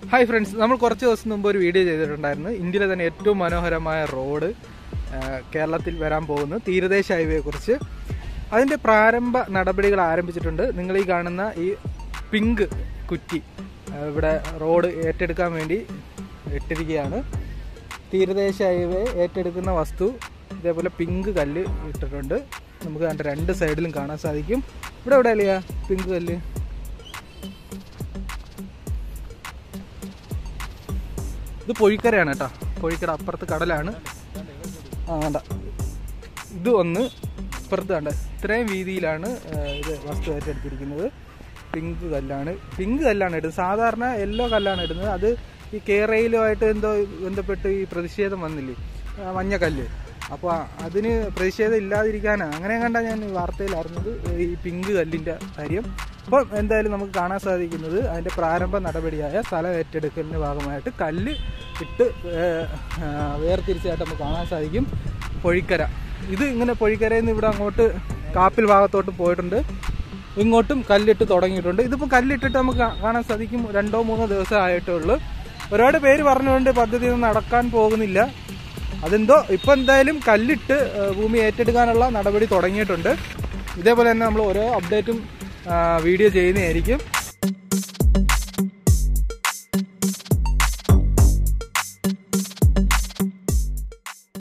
hi friends നമ്മൾ കുറച്ച് ദിവസം മുമ്പ് ഒരു വീഡിയോ ചെയ്തിട്ടുണ്ടായിരുന്നു ഇന്ത്യയിലെ തന്നെ ഏറ്റവും മനോഹരമായ റോഡ് ആ, കേരളത്തിൽ വരാൻ പോകുന്നു തീരദേശ ഹൈവേയെ കുറിച്ച് അതിൻ്റെ പ്രാരംഭ നടപടികൾ ആരംഭിച്ചിട്ടുണ്ട് നിങ്ങൾ ഈ കാണുന്ന ഈ പിങ്ക് കുറ്റി ആ, ഇവിടെ റോഡ് ഏറ്റെടുക്കാൻ വേണ്ടി ഇട്ടിരിക്കുകയാണ് തീരദേശ ഹൈവേ ഏറ്റെടുക്കുന്ന വസ്തു ഇതേപോലെ പിങ്ക് കല്ല് ഇട്ടിട്ടുണ്ട് നമുക്ക് അതിൻ്റെ രണ്ട് സൈഡിലും കാണാൻ സാധിക്കും ഇവിടെ എവിടെ അല്ലയാ പിങ്ക് കല്ല് ഇത് പൊഴിക്കരയാണ് കേട്ടോ പൊഴിക്കര അപ്പുറത്ത് കടലാണ് ആ വേണ്ട ഇത് ഒന്ന് ഇപ്പുറത്ത് കണ്ട ഇത്രയും വീതിയിലാണ് ആ, ഇത് വസ്തു ഏറ്റെടുത്തിരിക്കുന്നത് പിങ്ക് കല്ലാണ് പിങ്ക് കല്ലാണ് ഇടുന്നത് സാധാരണ യെല്ലോ കല്ലാണ് ഇടുന്നത് അത് ഈ കേരളയിലുമായിട്ട് എന്തോ ബന്ധപ്പെട്ട് ഈ പ്രതിഷേധം വന്നില്ലേ ആ, മഞ്ഞക്കല്ല് അപ്പോൾ അതിന് പ്രതിഷേധം ഇല്ലാതിരിക്കാനാണ് അങ്ങനെ കണ്ട ഞാൻ വാർത്തയിൽ അറിഞ്ഞത് ഈ പിങ്ക് കല്ലിൻ്റെ കാര്യം അപ്പം എന്തായാലും നമുക്ക് കാണാൻ സാധിക്കുന്നത് അതിൻ്റെ പ്രാരംഭ നടപടിയായ സ്ഥലം ഏറ്റെടുക്കലിൻ്റെ ഭാഗമായിട്ട് കല്ല് ഇട്ട് ഏഹ്, ആ, വേർതിരിച്ചായിട്ട് നമുക്ക് കാണാൻ സാധിക്കും പൊഴിക്കര ഇത് ഇങ്ങനെ പൊഴിക്കരയിൽ നിന്ന് ഇവിടെ അങ്ങോട്ട് കാപ്പിൽ ഭാഗത്തോട്ട് പോയിട്ടുണ്ട് ഇങ്ങോട്ടും കല്ലിട്ട് തുടങ്ങിയിട്ടുണ്ട് ഇതിപ്പോൾ കല്ലിട്ടിട്ട് നമുക്ക് കാ- കാണാൻ സാധിക്കും രണ്ടോ മൂന്നോ ദിവസം ആയിട്ടേ ഉള്ളൂ ഒരുപാട് പേര് പറഞ്ഞുകൊണ്ട് പദ്ധതി ഒന്നും നടക്കാൻ പോകുന്നില്ല അതെന്തോ ഇപ്പം എന്തായാലും കല്ലിട്ട് ഏഹ്, ഭൂമി ഏറ്റെടുക്കാനുള്ള നടപടി തുടങ്ങിയിട്ടുണ്ട് ഇതേപോലെ തന്നെ നമ്മൾ ഓരോ അപ്ഡേറ്റും ആ, വീഡിയോ ചെയ്യുന്നതായിരിക്കും